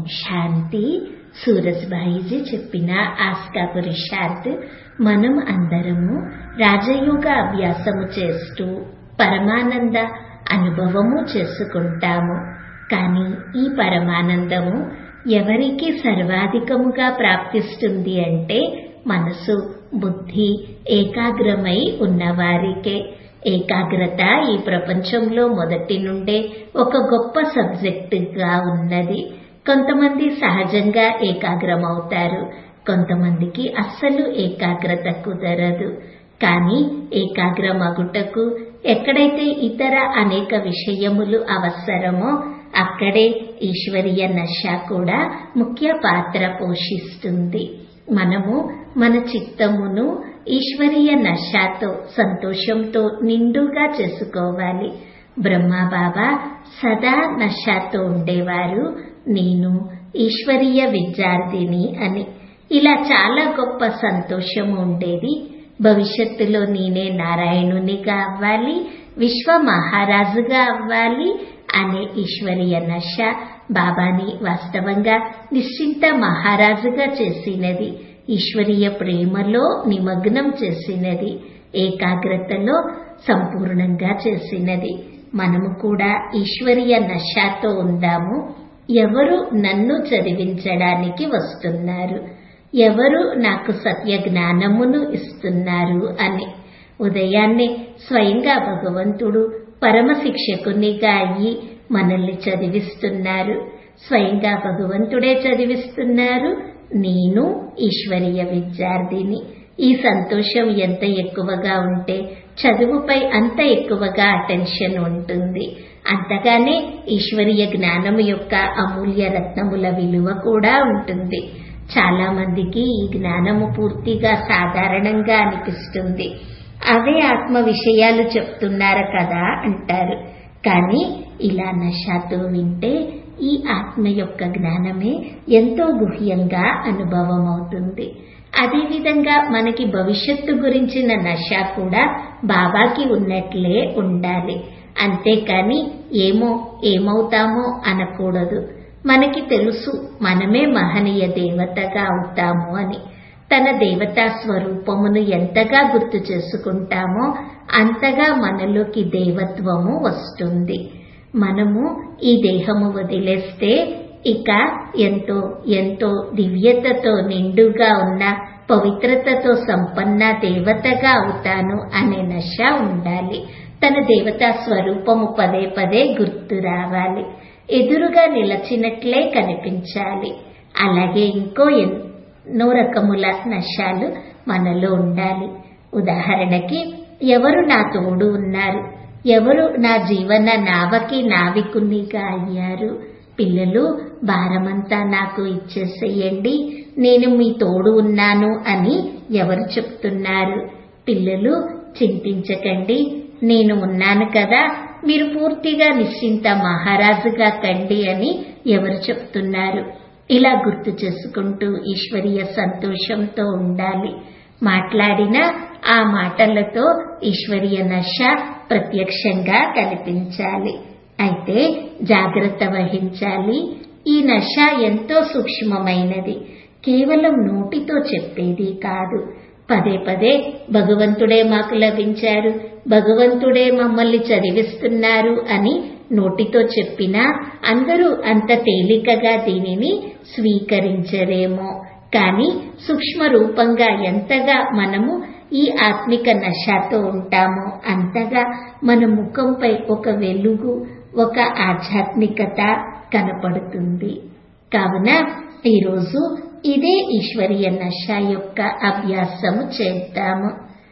శాంతి సూరజ్భాయిజీ చెప్పిన ఆస్కా పురుషార్థ్ మనం అందరము రాజయోగ అభ్యాసము చేస్తూ పరమానంద అనుభవము చేసుకుంటాము కానీ ఈ పరమానందము ఎవరికి సర్వాధికముగా ప్రాప్తిస్తుంది అంటే మనసు బుద్ధి ఏకాగ్రమై ఉన్నవారికే ఏకాగ్రత ఈ ప్రపంచంలో మొదటి నుండే ఒక గొప్ప సబ్జెక్టుగా ఉన్నది కొంతమంది సహజంగా ఏకాగ్రమవుతారు కొంతమందికి అస్సలు ఏకాగ్రత కుదరదు కానీ ఏకాగ్రమగుటకు ఎక్కడైతే ఇతర అనేక విషయములు అవసరమో అక్కడే ఈశ్వరీయ నశ కూడా ముఖ్య పాత్ర పోషిస్తుంది మనము మన చిత్తమును ఈశ్వరీయ నశాతో సంతోషంతో నిండుగా చేసుకోవాలి బ్రహ్మబాబా సదా నశాతో ఉండేవారు నేను ఈశ్వరీయ విద్యార్థిని అని ఇలా చాలా గొప్ప సంతోషం ఉండేది భవిష్యత్తులో నేనే నారాయణునిగా అవ్వాలి విశ్వ మహారాజుగా అవ్వాలి అనే ఈశ్వరీయ నశ బాబాని వాస్తవంగా నిశ్చింత మహారాజుగా చేసినది ఈశ్వరీయ ప్రేమలో నిమగ్నం చేసినది ఏకాగ్రతలో సంపూర్ణంగా చేసినది మనము కూడా ఈశ్వరీయ నశాతో ఉందాము ఎవరు నన్ను చదివించడానికి వస్తున్నారు ఎవరు నాకు సత్య జ్ఞానమును ఇస్తున్నారు అని ఉదయాన్నే స్వయంగా భగవంతుడు పరమ శిక్షకునిగా అయ్యి మనల్ని చదివిస్తున్నారు స్వయంగా భగవంతుడే చదివిస్తున్నారు నేను ఈశ్వరీయ విద్యార్థిని ఈ సంతోషం ఎంత ఎక్కువగా ఉంటే చదువుపై అంత ఎక్కువగా అటెన్షన్ ఉంటుంది అంతగానే ఈశ్వరీయ జ్ఞానం యొక్క అమూల్య రత్నముల విలువ కూడా ఉంటుంది చాలా మందికి ఈ జ్ఞానము పూర్తిగా సాధారణంగా అనిపిస్తుంది అవే ఆత్మ విషయాలు చెప్తున్నారు కదా అంటారు కానీ ఇలా నషాతో వింటే ఈ ఆత్మ యొక్క జ్ఞానమే ఎంతో గుహ్యంగా అనుభవం అవుతుంది అదేవిధంగా మనకి భవిష్యత్తు గురించిన నష కూడా బాబాకి ఉన్నట్లే ఉండాలి అంతేకాని ఏమో ఏమవుతామో అనకూడదు మనకి తెలుసు మనమే మహనీయ దేవతగా అవుతాము అని తన దేవతా స్వరూపమును ఎంతగా గుర్తు చేసుకుంటామో అంతగా మనలోకి దేవత్వము వస్తుంది మనము ఈ దేహము వదిలేస్తే ఇక ఎంతో ఎంతో దివ్యతతో నిండుగా ఉన్న పవిత్రతతో సంపన్న దేవతగా అవుతాను అనే నశ ఉండాలి తన దేవతా స్వరూపము పదే పదే గుర్తు రావాలి ఎదురుగా నిలచినట్లే కనిపించాలి అలాగే ఇంకో ఎన్నో రకముల నశాలు మనలో ఉండాలి ఉదాహరణకి ఎవరు నా తోడు ఉన్నారు ఎవరు నా జీవన నావకి నావికునిగా అయ్యారు పిల్లలు భారమంతా నాకు ఇచ్చేసేయండి నేను మీ తోడు ఉన్నాను అని ఎవరు చెప్తున్నారు పిల్లలు చింతించకండి నేను ఉన్నాను కదా మీరు పూర్తిగా నిశ్చింత మహారాజుగా కండి అని ఎవరు చెప్తున్నారు ఇలా గుర్తు చేసుకుంటూ ఈశ్వరీయ సంతోషంతో ఉండాలి మాట్లాడిన ఆ మాటలతో ఈశ్వరీయ నశ ప్రత్యక్షంగా కనిపించాలి అయితే జాగ్రత్త వహించాలి ఈ నశ ఎంతో సూక్ష్మమైనది కేవలం నోటితో చెప్పేది కాదు పదే పదే భగవంతుడే మాకు లభించారు భగవంతుడే మమ్మల్ని చదివిస్తున్నారు అని నోటితో చెప్పినా అందరూ అంత తేలికగా దీనిని స్వీకరించరేమో కానీ సూక్ష్మ రూపంగా ఎంతగా మనము ఈ ఆత్మిక నశాతో ఉంటామో అంతగా మన ముఖంపై ఒక వెలుగు ఒక ఆధ్యాత్మికత కనపడుతుంది కావున ఈరోజు ఇదే ఈశ్వరీయ నశ యొక్క అభ్యాసము చేద్దాము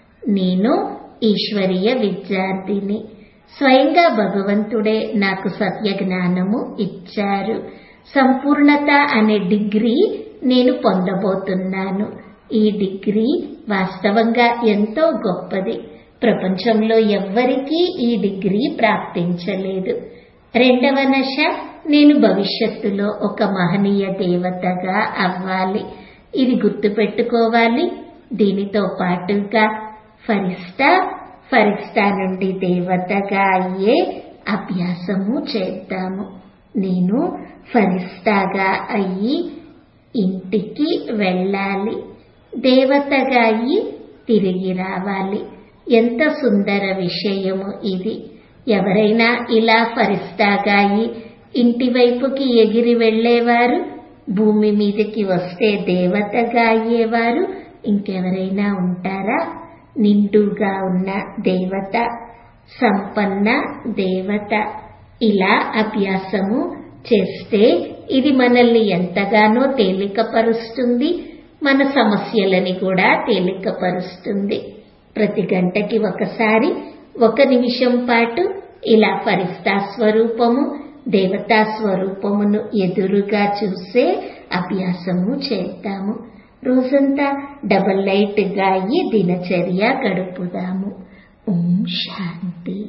నేను ఈశ్వరీయ విద్యార్థిని స్వయంగా భగవంతుడే నాకు సత్య జ్ఞానము ఇచ్చారు సంపూర్ణత అనే డిగ్రీ నేను పొందబోతున్నాను ఈ డిగ్రీ వాస్తవంగా ఎంతో గొప్పది ప్రపంచంలో ఎవ్వరికీ ఈ డిగ్రీ ప్రాప్తించలేదు రెండవ నశ నేను భవిష్యత్తులో ఒక మహనీయ దేవతగా అవ్వాలి ఇది గుర్తుపెట్టుకోవాలి దీనితో పాటుగా ఫరిస్తా ఫరిస్తా నుండి దేవతగా అయ్యే అభ్యాసము చేద్దాము నేను ఫరిస్తాగా అయ్యి ఇంటికి వెళ్ళాలి దేవతగా అయ్యి తిరిగి రావాలి ఎంత సుందర విషయము ఇది ఎవరైనా ఇలా ఫరిస్తాగా అయ్యి ఇంటి వైపుకి ఎగిరి వెళ్ళేవారు భూమి మీదకి వస్తే దేవతగా అయ్యేవారు ఇంకెవరైనా ఉంటారా నిండుగా ఉన్న దేవత సంపన్న దేవత ఇలా అభ్యాసము చేస్తే ఇది మనల్ని ఎంతగానో తేలికపరుస్తుంది మన సమస్యలని కూడా తేలికపరుస్తుంది ప్రతి గంటకి ఒకసారి ఒక నిమిషం పాటు ఇలా ఫరిస్తా స్వరూపము దేవతా స్వరూపమును ఎదురుగా చూసే అభ్యాసము చేద్దాము రోజంతా డబల్ లైట్ గా అయ్యి దినచర్య గడుపుదాము ఓం శాంతి